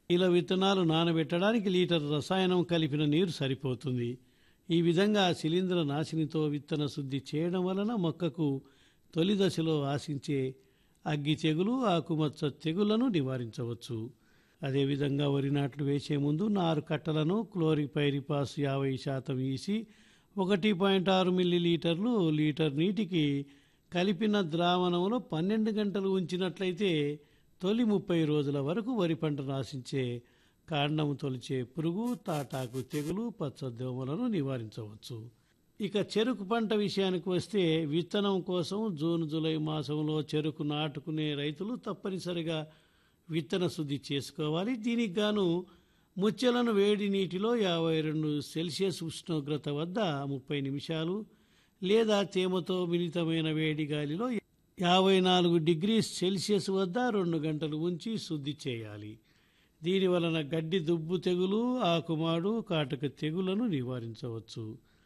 kilo విత్తనాలు నానబెట్టడానికి litre రసాయనం కలిపిన నీరు సరిపోతుంది ఈ విధంగా శిలీంద్ర నాశినితో విత్తన శుద్ధి చేయడం వలన మొక్కకు తొలి దశలో ఆశించే అగ్గి తెగులు ఆకుమచ్చ తెగులను నివారించవచ్చు అదేవిధంగా వరి నాట్లు వేసే ముందు నారు కట్టలను క్లోరిపైరిపాస్ యాభై శాతం ఈసి ఒకటి పాయింట్ ఆరు మిల్లీ లీటర్లు లీటర్ నీటికి కలిపిన ద్రావణంలో పన్నెండు గంటలు ఉంచినట్లయితే తొలి ముప్పై రోజుల వరకు వరి పంట నాశించే కాండం తొలిచే పురుగు తాటాకు తెగులు పచ్చదోమలను నివారించవచ్చు ఇక చెరుకు పంట విషయానికి వస్తే విత్తనం కోసం జూన్ జూలై మాసంలో చెరుకు నాటుకునే రైతులు తప్పనిసరిగా విత్తన శుద్ధి చేసుకోవాలి దీనికి గాను ముచ్చెలను వేడి నీటిలో యాభై రెండు సెల్సియస్ ఉష్ణోగ్రత వద్ద ముప్పై నిమిషాలు లేదా తేమతో మిళితమైన వేడి గాలిలో యాభై నాలుగు డిగ్రీ సెల్సియస్ వద్ద రెండు గంటలు ఉంచి శుద్ధి చేయాలి దీని వలన గడ్డి దుబ్బు తెగులు ఆకుమాడు కాటక తెగులను నివారించవచ్చు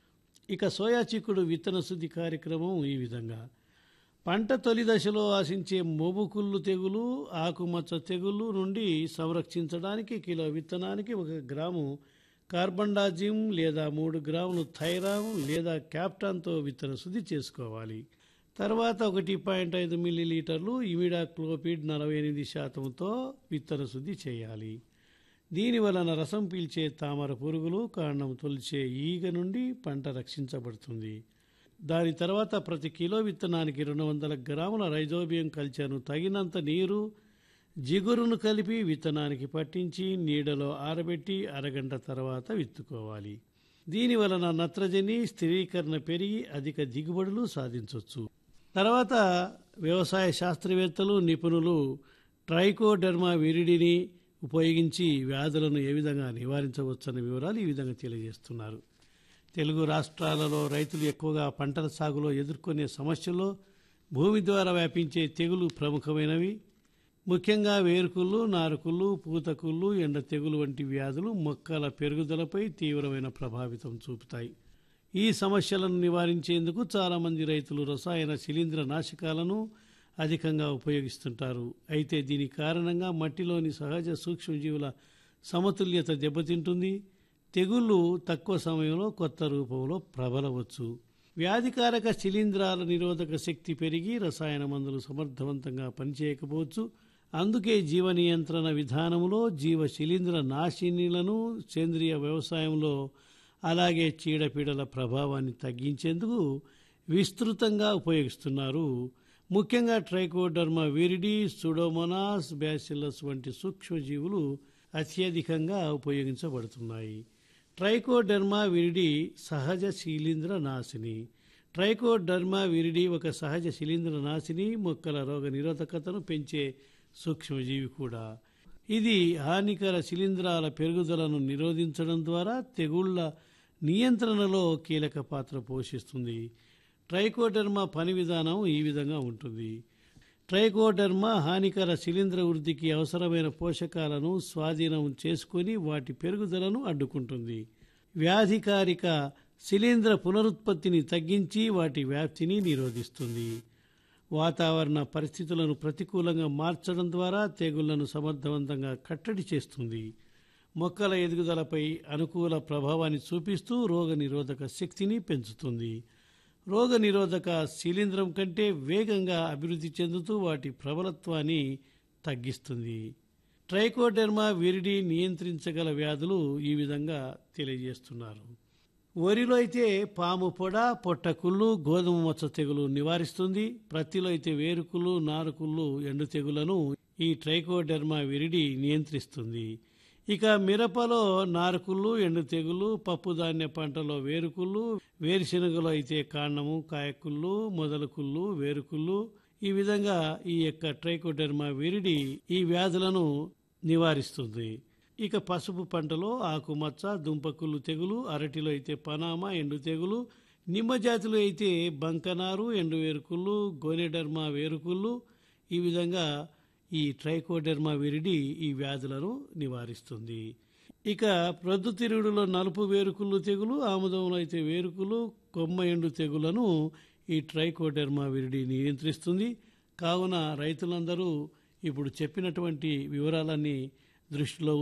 ఇక సోయా చిక్కుడు విత్తన శుద్ధి కార్యక్రమం ఈ విధంగా పంట తొలి దశలో ఆశించే మోబుకుళ్ళు తెగులు ఆకుమచ్చ తెగులు నుండి సంరక్షించడానికి కిలో విత్తనానికి ఒక గ్రాము కార్బండాజిమ్ లేదా మూడు గ్రాములు థైరామ్ లేదా క్యాప్టాన్తో విత్తన శుద్ధి చేసుకోవాలి తర్వాత ఒకటి పాయింట్ ఐదు మిల్లీ లీటర్లు ఇమిడా క్లోపిడ్ నలభై ఎనిమిది శాతంతో విత్తన శుద్ధి చేయాలి దీని వలన రసం పీల్చే తామర పురుగులు కాండం తొలిచే ఈగ నుండి పంట రక్షించబడుతుంది దాని తర్వాత ప్రతి కిలో విత్తనానికి రెండు వందల గ్రాముల రైజోబియం కల్చర్ను తగినంత నీరు జిగురును కలిపి విత్తనానికి పట్టించి నీడలో ఆరబెట్టి అరగంట తర్వాత విత్తుకోవాలి దీని వలన నత్రజని స్థిరీకరణ పెరిగి అధిక దిగుబడులు సాధించవచ్చు తర్వాత వ్యవసాయ శాస్త్రవేత్తలు నిపుణులు ట్రైకోడెర్మా విరిడిని ఉపయోగించి వ్యాధులను ఏ విధంగా నివారించవచ్చన్న వివరాలు ఈ విధంగా తెలియజేస్తున్నారు తెలుగు రాష్ట్రాలలో రైతులు ఎక్కువగా పంటల సాగులో ఎదుర్కొనే సమస్యల్లో భూమి ద్వారా వ్యాపించే తెగులు ప్రముఖమైనవి ముఖ్యంగా వేరుకుళ్ళు నారుకుళ్ళు పూతకుళ్ళు ఎండ తెగులు వంటి వ్యాధులు మొక్కల పెరుగుదలపై తీవ్రమైన ప్రభావితం చూపుతాయి ఈ సమస్యలను నివారించేందుకు చాలామంది రైతులు రసాయన శిలీంద్ర నాశకాలను అధికంగా ఉపయోగిస్తుంటారు అయితే దీని కారణంగా మట్టిలోని సహజ సూక్ష్మజీవుల సమతుల్యత దెబ్బతింటుంది తెగుళ్ళు తక్కువ సమయంలో కొత్త రూపంలో ప్రబలవచ్చు వ్యాధికారక శిలీంధ్రాల నిరోధక శక్తి పెరిగి రసాయన మందులు సమర్థవంతంగా పనిచేయకపోవచ్చు అందుకే జీవ నియంత్రణ విధానంలో జీవ శిలీంద్ర నాశినీలను సేంద్రియ వ్యవసాయంలో అలాగే చీడపీడల ప్రభావాన్ని తగ్గించేందుకు విస్తృతంగా ఉపయోగిస్తున్నారు ముఖ్యంగా ట్రైకోడర్మా విరిడి సుడోమోనాస్ బ్యాసిల్లస్ వంటి సూక్ష్మజీవులు అత్యధికంగా ఉపయోగించబడుతున్నాయి ట్రైకోడర్మా విరిడి సహజ శిలీంద్ర నాశిని ట్రైకోడర్మా విరిడి ఒక సహజ శిలీంద్ర నాశిని మొక్కల రోగ నిరోధకతను పెంచే సూక్ష్మజీవి కూడా ఇది హానికర శిలీంధ్రాల పెరుగుదలను నిరోధించడం ద్వారా తెగుళ్ల నియంత్రణలో కీలక పాత్ర పోషిస్తుంది ట్రైకోడర్మా పని విధానం ఈ విధంగా ఉంటుంది ట్రైకోడర్మా హానికర శిలీంద్ర వృద్ధికి అవసరమైన పోషకాలను స్వాధీనం చేసుకొని వాటి పెరుగుదలను అడ్డుకుంటుంది వ్యాధికారిక శిలీంద్ర పునరుత్పత్తిని తగ్గించి వాటి వ్యాప్తిని నిరోధిస్తుంది వాతావరణ పరిస్థితులను ప్రతికూలంగా మార్చడం ద్వారా తెగుళ్లను సమర్థవంతంగా కట్టడి చేస్తుంది మొక్కల ఎదుగుదలపై అనుకూల ప్రభావాన్ని చూపిస్తూ రోగ నిరోధక శక్తిని పెంచుతుంది రోగ నిరోధక శిలీంద్రం కంటే వేగంగా అభివృద్ధి చెందుతూ వాటి ప్రబలత్వాన్ని తగ్గిస్తుంది ట్రైకోడెర్మా విరిడి నియంత్రించగల వ్యాధులు ఈ విధంగా తెలియజేస్తున్నారు వరిలో అయితే పాము పొడ పొట్టకుళ్ళు గోధుమ మచ్చ తెగులు నివారిస్తుంది ప్రత్తిలో అయితే వేరుకుళ్ళు నారుకుళ్ళు ఎండు తెగులను ఈ ట్రైకోడెర్మా విరిడి నియంత్రిస్తుంది ఇక మిరపలో నారుకుళ్ళు ఎండు తెగులు పప్పు ధాన్య పంటలో వేరుకుళ్ళు వేరుశెనగలో అయితే కాండము కాయకుళ్ళు మొదలకుళ్ళు వేరుకుళ్ళు ఈ విధంగా ఈ యొక్క ట్రైకోడెర్మా విరిడి ఈ వ్యాధులను నివారిస్తుంది ఇక పసుపు పంటలో ఆకుమచ్చ దుంపకుళ్ళు తెగులు అరటిలో అయితే పనామా ఎండు తెగులు నిమ్మ జాతిలో అయితే బంకనారు ఎండు వేరుకుళ్ళు గోనెడర్మా వేరుకుళ్ళు ఈ విధంగా ఈ ట్రైకోడెర్మా విరిడి ఈ వ్యాధులను నివారిస్తుంది ఇక ప్రొద్దుతిరుగుడులో నలుపు వేరుకుళ్ళు తెగులు ఆముదంలో అయితే వేరుకులు కొమ్మ ఎండు తెగులను ఈ ట్రైకోడెర్మా విరిడి నియంత్రిస్తుంది కావున రైతులందరూ ఇప్పుడు చెప్పినటువంటి వివరాలన్నీ దృష్టిలో